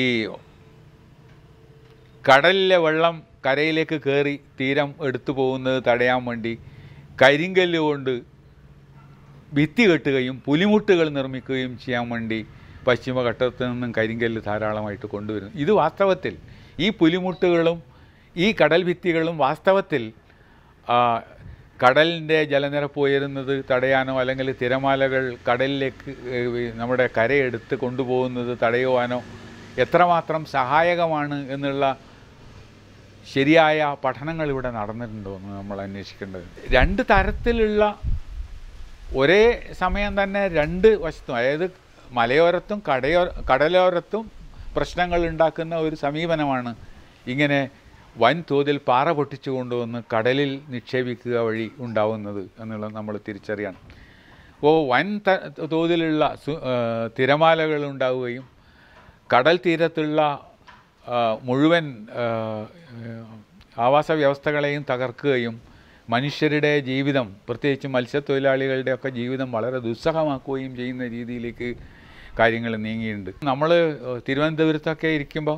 കടലിലെ വെള്ളം കരയിലേക്ക് കയറി തീരം എടുത്തു പോകുന്നത് തടയാൻ വേണ്ടി കരിങ്കല്ല് കൊണ്ട് ഭിത്തി കെട്ടുകയും പുലിമുട്ടുകൾ നിർമ്മിക്കുകയും ചെയ്യാൻ വേണ്ടി പശ്ചിമഘട്ടത്തിൽ നിന്നും കരിങ്കല്ല് ധാരാളമായിട്ട് കൊണ്ടുവരുന്നു ഇത് വാസ്തവത്തിൽ ഈ പുലിമുട്ടുകളും ഈ കടൽ ഭിത്തികളും വാസ്തവത്തിൽ ആ, കടലിൻ്റെ ജലനിരപ്പ് ഉയരുന്നത് തടയാനോ അല്ലെങ്കിൽ തിരമാലകൾ കടലിലേക്ക് ഏഹ്, നമ്മുടെ കരയെടുത്ത് കൊണ്ടുപോകുന്നത് തടയുവാനോ എത്രമാത്രം സഹായകമാണ് എന്നുള്ള ശരിയായ പഠനങ്ങൾ ഇവിടെ നടന്നിട്ടുണ്ടോ എന്ന് നമ്മൾ അന്വേഷിക്കേണ്ടത് രണ്ട് തരത്തിലുള്ള ഒരേ സമയം തന്നെ രണ്ട് വശത്തും അതായത് മലയോരത്തും കടയോ കടലോരത്തും പ്രശ്നങ്ങൾ ഉണ്ടാക്കുന്ന ഒരു സമീപനമാണ് ഇങ്ങനെ വൻതോതിൽ പാറ പൊട്ടിച്ചു കൊണ്ടുവന്ന് കടലിൽ നിക്ഷേപിക്കുക വഴി ഉണ്ടാവുന്നത് എന്നുള്ളത് നമ്മൾ തിരിച്ചറിയണം അപ്പോൾ വൻ ത തോതിലുള്ള സു ആ, തിരമാലകൾ ഉണ്ടാവുകയും കടൽ തീരത്തുള്ള ആ, മുഴുവൻ ആ, ആവാസ വ്യവസ്ഥകളെയും തകർക്കുകയും മനുഷ്യരുടെ ജീവിതം പ്രത്യേകിച്ച് മത്സ്യത്തൊഴിലാളികളുടെയൊക്കെ ജീവിതം വളരെ ദുസ്സഹമാക്കുകയും ചെയ്യുന്ന രീതിയിലേക്ക് കാര്യങ്ങൾ നീങ്ങിയിട്ടുണ്ട് നമ്മൾ തിരുവനന്തപുരത്തൊക്കെ ഇരിക്കുമ്പോൾ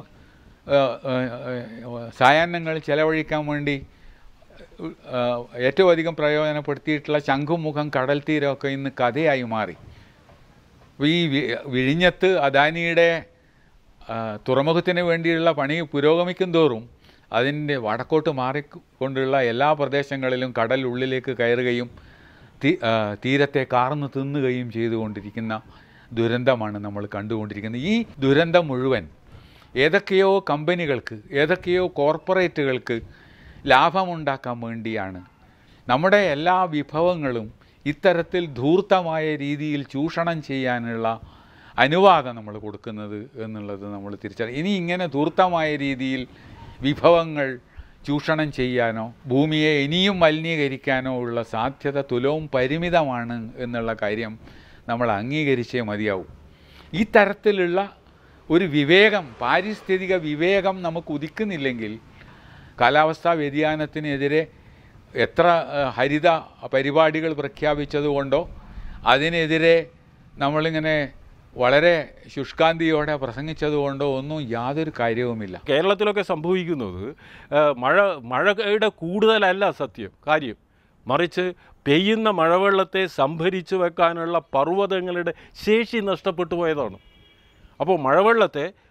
സായാഹ്നങ്ങൾ ചെലവഴിക്കാൻ വേണ്ടി ആ, ഏറ്റവും അധികം പ്രയോജനപ്പെടുത്തിയിട്ടുള്ള ശംഖും മുഖം കടൽ തീരമൊക്കെ ഇന്ന് കഥയായി മാറി അപ്പോൾ ഈ വി- വിഴിഞ്ഞത്ത് അദാനിയുടെ ആ, തുറമുഖത്തിന് വേണ്ടിയുള്ള പണി പുരോഗമിക്കും തോറും അതിൻ്റെ വടക്കോട്ട് മാറിക്കൊണ്ടുള്ള എല്ലാ പ്രദേശങ്ങളിലും കടൽ ഉള്ളിലേക്ക് കയറുകയും തീ ആ, തീരത്തെ കാർന്ന് തിന്നുകയും ചെയ്തുകൊണ്ടിരിക്കുന്ന ദുരന്തമാണ് നമ്മൾ കണ്ടുകൊണ്ടിരിക്കുന്നത് ഈ ദുരന്തം മുഴുവൻ ഏതൊക്കെയോ കമ്പനികൾക്ക് ഏതൊക്കെയോ കോർപ്പറേറ്റുകൾക്ക് ലാഭമുണ്ടാക്കാൻ വേണ്ടിയാണ് നമ്മുടെ എല്ലാ വിഭവങ്ങളും ഇത്തരത്തിൽ ധൂർത്തമായ രീതിയിൽ ചൂഷണം ചെയ്യാനുള്ള അനുവാദം നമ്മൾ കൊടുക്കുന്നത് എന്നുള്ളത് നമ്മൾ തിരിച്ചറിയും ഇനി ഇങ്ങനെ ധൂർത്തമായ രീതിയിൽ വിഭവങ്ങൾ ചൂഷണം ചെയ്യാനോ ഭൂമിയെ ഇനിയും മലിനീകരിക്കാനോ ഉള്ള സാധ്യത തുലവും പരിമിതമാണ് എന്നുള്ള കാര്യം നമ്മൾ അംഗീകരിച്ചേ മതിയാവും ഈ തരത്തിലുള്ള ഒരു വിവേകം പാരിസ്ഥിതിക വിവേകം നമുക്ക് ഉദിക്കുന്നില്ലെങ്കിൽ കാലാവസ്ഥാ വ്യതിയാനത്തിനെതിരെ എത്ര ഏഹ്, ഹരിത പരിപാടികൾ പ്രഖ്യാപിച്ചതുകൊണ്ടോ അതിനെതിരെ നമ്മളിങ്ങനെ വളരെ ശുഷ്കാന്തിയോടെ പ്രസംഗിച്ചതുകൊണ്ടോ ഒന്നും യാതൊരു കാര്യവുമില്ല കേരളത്തിലൊക്കെ സംഭവിക്കുന്നത് ആ, മഴ മഴയുടെ കൂടുതലല്ല സത്യം കാര്യം മറിച്ച് പെയ്യുന്ന മഴവെള്ളത്തെ സംഭരിച്ചു വെക്കാനുള്ള പർവ്വതങ്ങളുടെ ശേഷി നഷ്ടപ്പെട്ടു പോയതാണ് അപ്പോൾ മഴവെള്ളത്തെ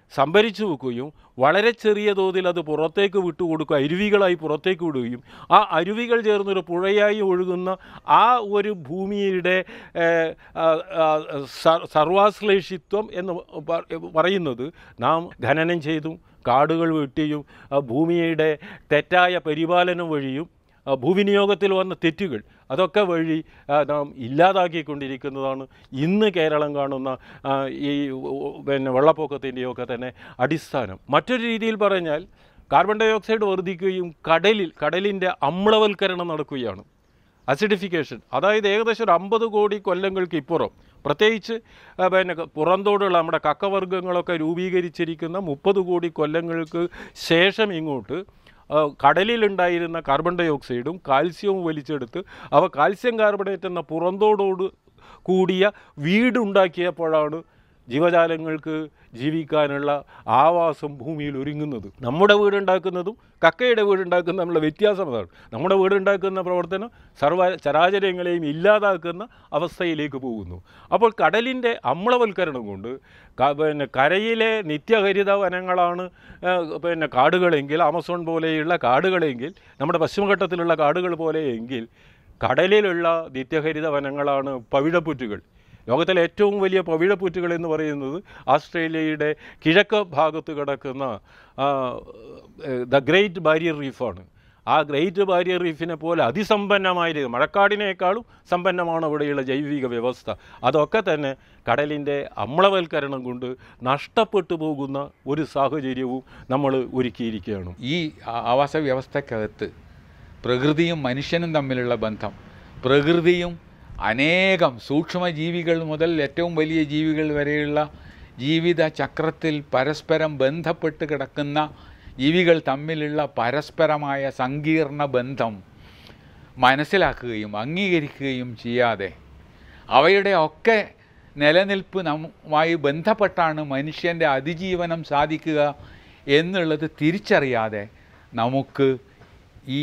സംഭരിച്ചു വെക്കുകയും വളരെ ചെറിയ തോതിൽ അത് പുറത്തേക്ക് വിട്ടുകൊടുക്കുക അരുവികളായി പുറത്തേക്ക് വിടുകയും ആ അരുവികൾ ചേർന്നൊരു പുഴയായി ഒഴുകുന്ന ആ ഒരു ഭൂമിയുടെ ഏഹ്, ആ, ആ, സ- സർവാശ്ലേഷിത്വം എന്ന് പ- പറയുന്നത് നാം ഖനനം ചെയ്തും കാടുകൾ വെട്ടിയും ആ ഭൂമിയുടെ തെറ്റായ പരിപാലനം വഴിയും ആ ഭൂവിനിയോഗത്തിൽ വന്ന തെറ്റുകൾ അതൊക്കെ വഴി ആ, നാം ഇല്ലാതാക്കിക്കൊണ്ടിരിക്കുന്നതാണ് ഇന്ന് കേരളം കാണുന്ന ആ, ഈ ഉ- പിന്നെ വെള്ളപ്പൊക്കത്തിൻ്റെയൊക്കെ തന്നെ അടിസ്ഥാനം മറ്റൊരു രീതിയിൽ പറഞ്ഞാൽ കാർബൺ ഡൈ ഓക്സൈഡ് വർദ്ധിക്കുകയും കടലിൽ കടലിൻ്റെ അമ്ലവൽക്കരണം നടക്കുകയാണ് അസിഡിഫിക്കേഷൻ അതായത് ഏകദേശം ഒരു അമ്പത് കോടി കൊല്ലങ്ങൾക്ക് ഇപ്പുറം പ്രത്യേകിച്ച് ആ, പിന്നെ ക- പുറന്തോടുള്ള നമ്മുടെ കക്കവർഗ്ഗങ്ങളൊക്കെ രൂപീകരിച്ചിരിക്കുന്ന മുപ്പത് കോടി കൊല്ലങ്ങൾക്ക് ശേഷം ഇങ്ങോട്ട് ആ, കടലിലുണ്ടായിരുന്ന കാർബൺ ഡൈ ഓക്സൈഡും കാൽസ്യവും വലിച്ചെടുത്ത് അവ കാൽസ്യം കാർബണേറ്റ് എന്ന പുറന്തോടോട് കൂടിയ വീടുണ്ടാക്കിയപ്പോഴാണ് ജീവജാലങ്ങൾക്ക് ജീവിക്കാനുള്ള ആവാസം ഭൂമിയിൽ ഒരുങ്ങുന്നത് നമ്മുടെ വീടുണ്ടാക്കുന്നതും കക്കയുടെ വീടുണ്ടാക്കുന്ന തമ്മിലുള്ള വ്യത്യാസം അതാണ് നമ്മുടെ വീടുണ്ടാക്കുന്ന പ്രവർത്തനം സർവ ചരാചരങ്ങളെയും ഇല്ലാതാക്കുന്ന അവസ്ഥയിലേക്ക് പോകുന്നു അപ്പോൾ കടലിൻ്റെ അമ്ലവൽക്കരണം കൊണ്ട് ക- പിന്നെ കരയിലെ നിത്യഹരിത വനങ്ങളാണ് ആ, പിന്നെ കാടുകളെങ്കിൽ ആമസോൺ പോലെയുള്ള കാടുകളെങ്കിൽ നമ്മുടെ പശ്ചിമഘട്ടത്തിലുള്ള കാടുകൾ പോലെയെങ്കിൽ കടലിലുള്ള നിത്യഹരിത വനങ്ങളാണ് പവിഴപ്പുറ്റുകൾ ലോകത്തിലെ ഏറ്റവും വലിയ പവിഴപ്പുറ്റുകൾ എന്ന് പറയുന്നത് ആസ്ട്രേലിയയുടെ കിഴക്ക് ഭാഗത്ത് കിടക്കുന്ന ദ ഗ്രേറ്റ് ബാരിയർ റീഫാണ് ആ ഗ്രേറ്റ് ബാരിയർ റീഫിനെ പോലെ അതിസമ്പന്നമായിരിക്കും മഴക്കാടിനേക്കാളും സമ്പന്നമാണ് അവിടെയുള്ള ജൈവിക വ്യവസ്ഥ അതൊക്കെ തന്നെ കടലിൻ്റെ അമ്ലവൽക്കരണം കൊണ്ട് നഷ്ടപ്പെട്ടു പോകുന്ന ഒരു സാഹചര്യവും നമ്മൾ ഒരുക്കിയിരിക്കുകയാണ് ഈ ആ- ആവാസ വ്യവസ്ഥക്കകത്ത് പ്രകൃതിയും മനുഷ്യനും തമ്മിലുള്ള ബന്ധം പ്രകൃതിയും അനേകം സൂക്ഷ്മജീവികൾ മുതൽ ഏറ്റവും വലിയ ജീവികൾ വരെയുള്ള ജീവിത ചക്രത്തിൽ പരസ്പരം ബന്ധപ്പെട്ട് കിടക്കുന്ന ജീവികൾ തമ്മിലുള്ള പരസ്പരമായ സങ്കീർണ ബന്ധം മനസ്സിലാക്കുകയും അംഗീകരിക്കുകയും ചെയ്യാതെ അവയുടെ ഒക്കെ നിലനിൽപ്പ് നമ്മുമായി ബന്ധപ്പെട്ടാണ് മനുഷ്യൻ്റെ അതിജീവനം സാധിക്കുക എന്നുള്ളത് തിരിച്ചറിയാതെ നമുക്ക് ഈ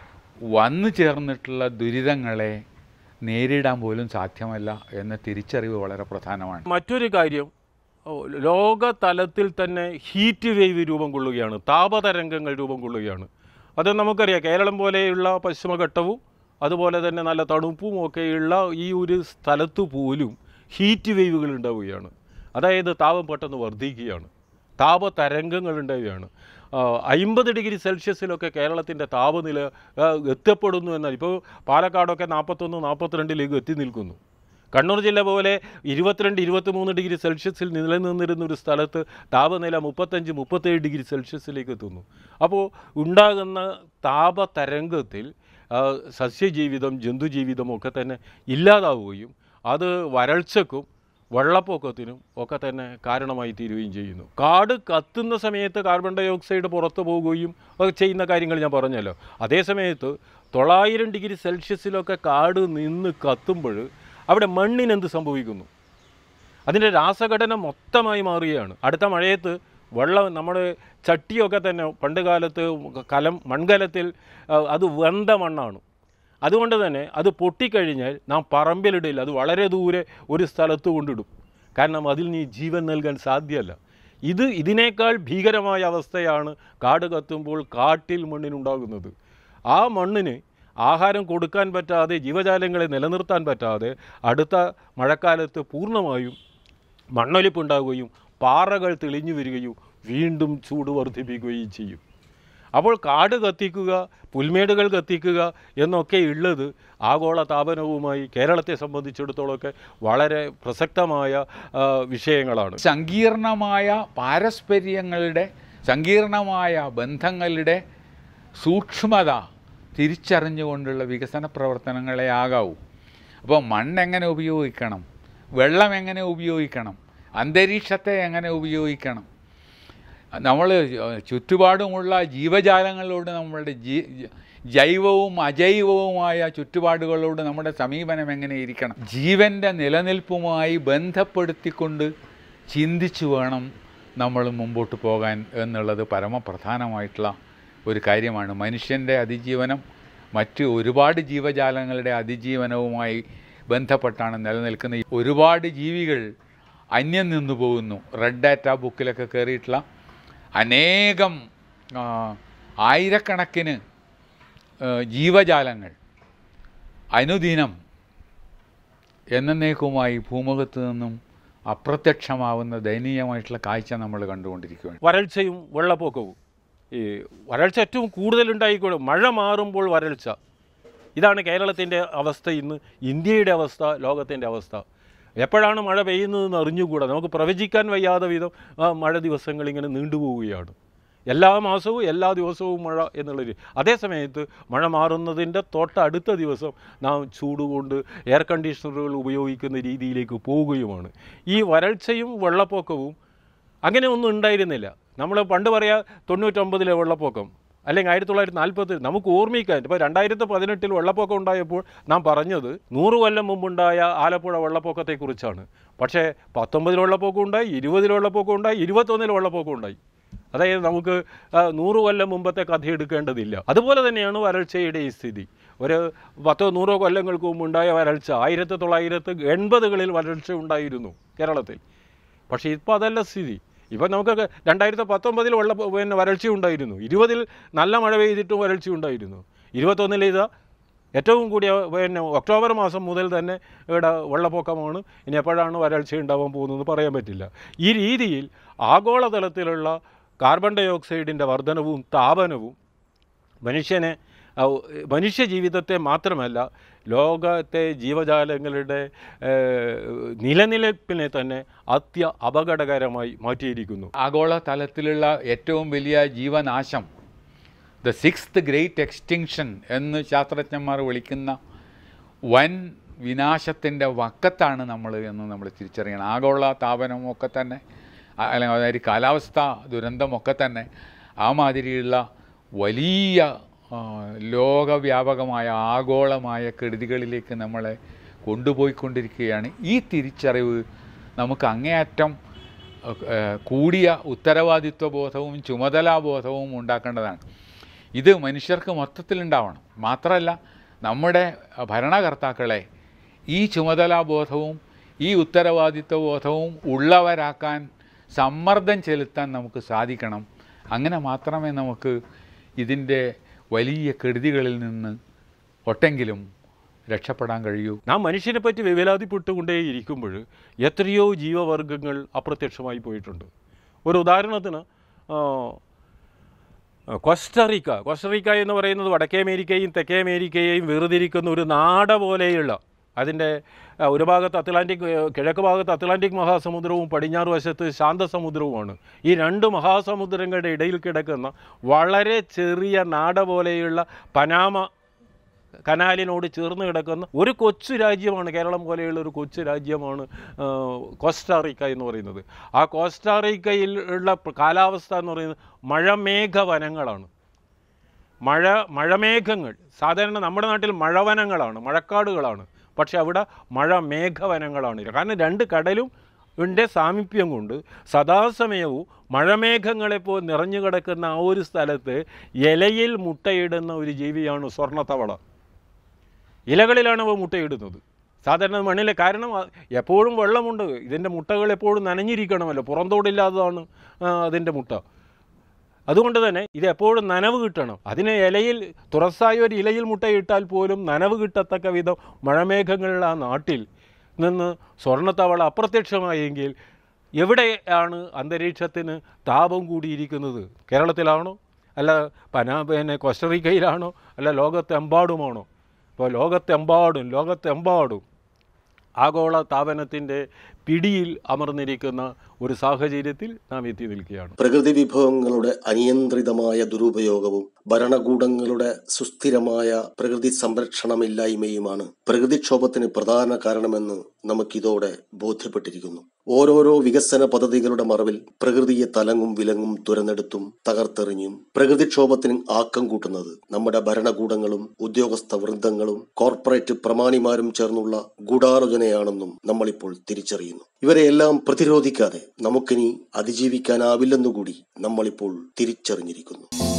വന്നു ചേർന്നിട്ടുള്ള ദുരിതങ്ങളെ നേരിടാൻ പോലും സാധ്യമല്ല എന്ന തിരിച്ചറിവ് വളരെ പ്രധാനമാണ് മറ്റൊരു കാര്യം ഓ, ലോകതലത്തിൽ തന്നെ ഹീറ്റ് വേവ് രൂപം കൊള്ളുകയാണ് താപതരംഗങ്ങൾ രൂപം കൊള്ളുകയാണ് അത് നമുക്കറിയാം കേരളം പോലെയുള്ള പശ്ചിമഘട്ടവും അതുപോലെ തന്നെ നല്ല തണുപ്പും ഒക്കെയുള്ള ഈ ഒരു സ്ഥലത്ത് പോലും ഹീറ്റ് വേവുകൾ ഉണ്ടാവുകയാണ് അതായത് താപം പെട്ടെന്ന് വർദ്ധിക്കുകയാണ് താപതരംഗങ്ങൾ ഉണ്ടാവുകയാണ് അമ്പത് ഡിഗ്രി സെൽഷ്യസിലൊക്കെ കേരളത്തിൻ്റെ താപനില ആ, എത്തപ്പെടുന്നു എന്നാൽ ഇപ്പോൾ പാലക്കാടൊക്കെ നാൽപ്പത്തൊന്ന് നാൽപ്പത്തിരണ്ടിലേക്ക് എത്തി നിൽക്കുന്നു കണ്ണൂർ ജില്ല പോലെ ഇരുപത്തിരണ്ട് ഇരുപത്തിമൂന്ന് ഡിഗ്രി സെൽഷ്യസിൽ നിലനിന്നിരുന്ന ഒരു സ്ഥലത്ത് താപനില മുപ്പത്തഞ്ച് മുപ്പത്തേഴ് ഡിഗ്രി സെൽഷ്യസിലേക്ക് എത്തുന്നു അപ്പോൾ ഉണ്ടാകുന്ന താപതരംഗത്തിൽ ആ, സസ്യജീവിതം ജന്തുജീവിതം ഒക്കെ തന്നെ ഇല്ലാതാവുകയും അത് വരൾച്ചക്കും വെള്ളപ്പൊക്കത്തിനും ഒക്കെ തന്നെ കാരണമായി തീരുകയും ചെയ്യുന്നു കാട് കത്തുന്ന സമയത്ത് കാർബൺ ഡൈ ഓക്സൈഡ് പുറത്തു പോവുകയും ഒക്കെ ചെയ്യുന്ന കാര്യങ്ങൾ ഞാൻ പറഞ്ഞല്ലോ അതേ സമയത്ത് തൊള്ളായിരം ഡിഗ്രി സെൽഷ്യസിലൊക്കെ കാട് നിന്ന് കത്തുമ്പോൾ അവിടെ മണ്ണിന് എന്ത് സംഭവിക്കുന്നു അതിൻ്റെ രാസഘടന മൊത്തമായി മാറുകയാണ് അടുത്ത മഴയത്ത് വെള്ളം നമ്മുടെ ചട്ടിയൊക്കെ തന്നെ പണ്ട് കാലത്ത് കലം മൺകലത്തിൽ ആ, അത് വെന്ത മണ്ണാണ് അതുകൊണ്ട് തന്നെ അത് പൊട്ടിക്കഴിഞ്ഞാൽ നാം പറമ്പിലിടില്ല അത് വളരെ ദൂരെ ഒരു സ്ഥലത്ത് കൊണ്ടിടും കാരണം അതിൽ നീ ജീവൻ നൽകാൻ സാധ്യമല്ല ഇത് ഇതിനേക്കാൾ ഭീകരമായ അവസ്ഥയാണ് കാട് കത്തുമ്പോൾ കാട്ടിൽ മണ്ണിനുണ്ടാകുന്നത് ആ മണ്ണിന് ആഹാരം കൊടുക്കാൻ പറ്റാതെ ജീവജാലങ്ങളെ നിലനിർത്താൻ പറ്റാതെ അടുത്ത മഴക്കാലത്ത് പൂർണ്ണമായും മണ്ണൊലിപ്പുണ്ടാവുകയും പാറകൾ തെളിഞ്ഞു വരികയും വീണ്ടും ചൂട് വർദ്ധിപ്പിക്കുകയും ചെയ്യും അപ്പോൾ കാട് കത്തിക്കുക പുൽമേടുകൾ കത്തിക്കുക എന്നൊക്കെ ഉള്ളത് ആഗോള താപനവുമായി കേരളത്തെ സംബന്ധിച്ചിടത്തോളമൊക്കെ വളരെ പ്രസക്തമായ ആ, വിഷയങ്ങളാണ് സങ്കീർണമായ പാരസ്പര്യങ്ങളുടെ സങ്കീർണമായ ബന്ധങ്ങളുടെ സൂക്ഷ്മത തിരിച്ചറിഞ്ഞുകൊണ്ടുള്ള വികസന പ്രവർത്തനങ്ങളെ ആകാവൂ അപ്പോൾ മണ്ണെങ്ങനെ ഉപയോഗിക്കണം വെള്ളം എങ്ങനെ ഉപയോഗിക്കണം അന്തരീക്ഷത്തെ എങ്ങനെ ഉപയോഗിക്കണം നമ്മൾ ചുറ്റുപാടുമുള്ള ജീവജാലങ്ങളോട് നമ്മളുടെ ജീ ജൈവവും അജൈവവുമായ ചുറ്റുപാടുകളോട് നമ്മുടെ സമീപനം എങ്ങനെ ഇരിക്കണം ജീവൻ്റെ നിലനിൽപ്പുമായി ബന്ധപ്പെടുത്തിക്കൊണ്ട് ചിന്തിച്ചു വേണം നമ്മൾ മുമ്പോട്ട് പോകാൻ എന്നുള്ളത് പരമപ്രധാനമായിട്ടുള്ള ഒരു കാര്യമാണ് മനുഷ്യൻ്റെ അതിജീവനം മറ്റ് ഒരുപാട് ജീവജാലങ്ങളുടെ അതിജീവനവുമായി ബന്ധപ്പെട്ടാണ് നിലനിൽക്കുന്നത് ഒരുപാട് ജീവികൾ അന്യം നിന്നു പോകുന്നു റെഡ് ഡാറ്റ ബുക്കിലൊക്കെ കയറിയിട്ടുള്ള അനേകം ആ, ആയിരക്കണക്കിന് ആ, ജീവജാലങ്ങൾ അനുദിനം എന്നേക്കുമായി ഭൂമുഖത്ത് നിന്നും അപ്രത്യക്ഷമാവുന്ന ദയനീയമായിട്ടുള്ള കാഴ്ച നമ്മൾ കണ്ടുകൊണ്ടിരിക്കുകയാണ് വരൾച്ചയും വെള്ളപ്പൊക്കവും ഈ വരൾച്ച ഏറ്റവും കൂടുതലുണ്ടായിക്കോളും മഴ മാറുമ്പോൾ വരൾച്ച ഇതാണ് കേരളത്തിൻ്റെ അവസ്ഥ ഇന്ന് ഇന്ത്യയുടെ അവസ്ഥ ലോകത്തിൻ്റെ അവസ്ഥ എപ്പോഴാണ് മഴ പെയ്യുന്നതെന്ന് അറിഞ്ഞുകൂടാ നമുക്ക് പ്രവചിക്കാൻ വയ്യാതെ വിധം ആ മഴ ദിവസങ്ങൾ ഇങ്ങനെ നീണ്ടുപോവുകയാണ് എല്ലാ മാസവും എല്ലാ ദിവസവും മഴ എന്നുള്ളൊരു അതേ സമയത്ത് മഴ മാറുന്നതിൻ്റെ തൊട്ടടുത്ത ദിവസം നാം ചൂടുകൊണ്ട് എയർ കണ്ടീഷണറുകൾ ഉപയോഗിക്കുന്ന രീതിയിലേക്ക് പോവുകയുമാണ് ഈ വരൾച്ചയും വെള്ളപ്പൊക്കവും അങ്ങനെ ഒന്നും ഉണ്ടായിരുന്നില്ല നമ്മൾ പണ്ട് പറയാ തൊണ്ണൂറ്റൊമ്പതിലെ വെള്ളപ്പൊക്കം അല്ലെങ്കിൽ ആയിരത്തി തൊള്ളായിരത്തി നാൽപ്പത്തി നമുക്ക് ഓർമ്മിക്കാൻ ഇപ്പോൾ രണ്ടായിരത്തി പതിനെട്ടിൽ വെള്ളപ്പൊക്കം ഉണ്ടായപ്പോൾ നാം പറഞ്ഞത് നൂറ് കൊല്ലം മുമ്പുണ്ടായ ആലപ്പുഴ വെള്ളപ്പൊക്കത്തെക്കുറിച്ചാണ് പക്ഷേ പത്തൊമ്പതിൽ വെള്ളപ്പൊക്കം ഉണ്ടായി ഇരുപതിൽ വെള്ളപ്പൊക്കം ഉണ്ടായി ഇരുപത്തൊന്നിൽ വെള്ളപ്പൊക്കം ഉണ്ടായി അതായത് നമുക്ക് ആ, നൂറ് കൊല്ലം മുമ്പത്തെ കഥ എടുക്കേണ്ടതില്ല അതുപോലെ തന്നെയാണ് വരൾച്ചയുടെ ഈ സ്ഥിതി ഒരു പത്തോ നൂറോ കൊല്ലങ്ങൾക്ക് മുമ്പുണ്ടായ വരൾച്ച ആയിരത്തി തൊള്ളായിരത്തി എൺപതുകളിൽ വരൾച്ച ഉണ്ടായിരുന്നു കേരളത്തിൽ പക്ഷേ ഇപ്പോൾ അതല്ല സ്ഥിതി ഇപ്പം നമുക്ക് രണ്ടായിരത്തി പത്തൊമ്പതിൽ വെള്ള പിന്നെ വരൾച്ച ഉണ്ടായിരുന്നു ഇരുപതിൽ നല്ല മഴ പെയ്തിട്ടും വരൾച്ച ഉണ്ടായിരുന്നു ഇരുപത്തൊന്നിൽ ഇതാ ഏറ്റവും കൂടിയ പിന്നെ ഒക്ടോബർ മാസം മുതൽ തന്നെ ഇവിടെ വെള്ളപ്പൊക്കമാണ് ഇനി എപ്പോഴാണ് വരൾച്ച ഉണ്ടാവാൻ പോകുന്നതെന്ന് പറയാൻ പറ്റില്ല ഈ രീതിയിൽ ആഗോളതലത്തിലുള്ള കാർബൺ ഡൈ ഓക്സൈഡിൻ്റെ വർധനവും താപനവും മനുഷ്യനെ ആ, മനുഷ്യ ജീവിതത്തെ മാത്രമല്ല ലോകത്തെ ജീവജാലങ്ങളുടെ ഏഹ്, നിലനിൽപ്പിനെ തന്നെ അത്യ അപകടകരമായി മാറ്റിയിരിക്കുന്നു ആഗോള തലത്തിലുള്ള ഏറ്റവും വലിയ ജീവനാശം ദ സിക്സ്ത് ഗ്രേറ്റ് എക്സ്റ്റിങ്ഷൻ എന്ന് ശാസ്ത്രജ്ഞന്മാർ വിളിക്കുന്ന വൻ വിനാശത്തിൻ്റെ വക്കത്താണ് നമ്മൾ എന്ന് നമ്മൾ തിരിച്ചറിയണം ആഗോള താപനമൊക്കെ തന്നെ ആ, അല്ലെങ്കിൽ അതായത് കാലാവസ്ഥ ദുരന്തമൊക്കെ തന്നെ ആ മാതിരിയുള്ള വലിയ ആ, ലോകവ്യാപകമായ ആഗോളമായ കെടുതികളിലേക്ക് നമ്മളെ കൊണ്ടുപോയിക്കൊണ്ടിരിക്കുകയാണ് ഈ തിരിച്ചറിവ് നമുക്ക് അങ്ങേയറ്റം ഏഹ്, കൂടിയ ഉത്തരവാദിത്വ ബോധവും ചുമതലാബോധവും ഉണ്ടാക്കേണ്ടതാണ് ഇത് മനുഷ്യർക്ക് മൊത്തത്തിലുണ്ടാവണം മാത്രമല്ല നമ്മുടെ ഭരണകർത്താക്കളെ ഈ ചുമതലാബോധവും ഈ ഉത്തരവാദിത്വ ബോധവും ഉള്ളവരാക്കാൻ സമ്മർദ്ദം ചെലുത്താൻ നമുക്ക് സാധിക്കണം അങ്ങനെ മാത്രമേ നമുക്ക് ഇതിൻ്റെ വലിയ കെടുതികളിൽ നിന്ന് ഒട്ടെങ്കിലും രക്ഷപ്പെടാൻ കഴിയൂ നാം മനുഷ്യനെ പറ്റി വിവേലാതിപ്പെട്ടുകൊണ്ടേയിരിക്കുമ്പോൾ എത്രയോ ജീവവർഗങ്ങൾ അപ്രത്യക്ഷമായി പോയിട്ടുണ്ട് ഒരു ഉദാഹരണത്തിന് ആ, കോസ്റ്ററിക്ക കോസ്റ്ററിക്ക എന്ന് പറയുന്നത് വടക്കേ അമേരിക്കയും തെക്കേ അമേരിക്കയെയും വേർതിരിക്കുന്ന ഒരു നാട പോലെയുള്ള അതിൻ്റെ ആ, ഒരു ഭാഗത്ത് അറ്റ്ലാന്റിക് ഏ, കിഴക്ക് ഭാഗത്ത് അറ്റ്ലാന്റിക് മഹാസമുദ്രവും പടിഞ്ഞാറ് വശത്ത് ശാന്തസമുദ്രവുമാണ് ഈ രണ്ട് മഹാസമുദ്രങ്ങളുടെ ഇടയിൽ കിടക്കുന്ന വളരെ ചെറിയ നാട പോലെയുള്ള പനാമ കനാലിനോട് ചേർന്ന് കിടക്കുന്ന ഒരു കൊച്ചു രാജ്യമാണ് കേരളം പോലെയുള്ള ഒരു കൊച്ചു രാജ്യമാണ് ആ, കോസ്റ്റാറിക്ക എന്ന് പറയുന്നത് ആ കോസ്റ്റാറിക്കയിൽ ഉള്ള പ്ര- കാലാവസ്ഥ എന്ന് പറയുന്നത് മഴമേഘ വനങ്ങളാണ് മഴ മഴമേഘങ്ങൾ സാധാരണ നമ്മുടെ നാട്ടിൽ മഴവനങ്ങളാണ് മഴക്കാടുകളാണ് പക്ഷെ അവിടെ മഴ മേഘവനങ്ങളാണ് കാരണം രണ്ട് കടലും ൻ്റെ സാമീപ്യം കൊണ്ട് സദാസമയവും മഴമേഘങ്ങളെപ്പോൾ നിറഞ്ഞു കിടക്കുന്ന ആ ഒരു സ്ഥലത്ത് ഇലയിൽ മുട്ടയിടുന്ന ഒരു ജീവിയാണ് സ്വർണ്ണത്തവള ഇലകളിലാണ് അവ മുട്ടയിടുന്നത് സാധാരണ മണ്ണിൽ കാരണം അ- എപ്പോഴും വെള്ളമുണ്ട് ഇതിൻ്റെ മുട്ടകൾ എപ്പോഴും നനഞ്ഞിരിക്കണമല്ലോ പുറന്തോടില്ലാത്തതാണ് ആ, അതിൻ്റെ മുട്ട അതുകൊണ്ട് തന്നെ ഇത് എപ്പോഴും നനവ് കിട്ടണം അതിന് ഇലയിൽ തുറസായ ഒരു ഇലയിൽ മുട്ടയിട്ടാൽ പോലും നനവ് കിട്ടത്തക്ക വിധം മഴമേഘങ്ങളുള്ള ആ നാട്ടിൽ നിന്ന് സ്വർണ്ണത്തവള അപ്രത്യക്ഷമായെങ്കിൽ എവിടെയാണ് അന്തരീക്ഷത്തിന് താപം കൂടിയിരിക്കുന്നത് കേരളത്തിലാണോ അല്ല പനാ പിന്നെ കോസ്റ്ററിക്കയിലാണോ അല്ല ലോകത്തെമ്പാടുമാണോ അപ്പോൾ ലോകത്തെമ്പാടും ലോകത്തെമ്പാടും ആഗോള താപനത്തിൻ്റെ പിടിയിൽ അമർന്നിരിക്കുന്ന ഒരു സാഹചര്യത്തിൽ നാം എത്തി നിൽക്കുകയാണ് പ്രകൃതി വിഭവങ്ങളുടെ അനിയന്ത്രിതമായ ദുരുപയോഗവും ഭരണകൂടങ്ങളുടെ സുസ്ഥിരമായ പ്രകൃതി സംരക്ഷണമില്ലായ്മയുമാണ് പ്രകൃതിക്ഷോഭത്തിന് പ്രധാന കാരണമെന്ന് നമുക്കിതോടെ ബോധ്യപ്പെട്ടിരിക്കുന്നു ഓരോരോ വികസന പദ്ധതികളുടെ മറവിൽ പ്രകൃതിയെ തലങ്ങും വിലങ്ങും തുരന്നെടുത്തും തകർത്തെറിഞ്ഞും പ്രകൃതിക്ഷോഭത്തിന് ആക്കം കൂട്ടുന്നത് നമ്മുടെ ഭരണകൂടങ്ങളും ഉദ്യോഗസ്ഥ വൃന്ദങ്ങളും കോർപ്പറേറ്റ് പ്രമാണിമാരും ചേർന്നുള്ള ഗൂഢാലോചനയാണെന്നും നമ്മളിപ്പോൾ തിരിച്ചറിയുന്നു ഇവരെയെല്ലാം പ്രതിരോധിക്കാതെ നമുക്കിനി അതിജീവിക്കാനാവില്ലെന്നുകൂടി നമ്മളിപ്പോൾ തിരിച്ചറിഞ്ഞിരിക്കുന്നു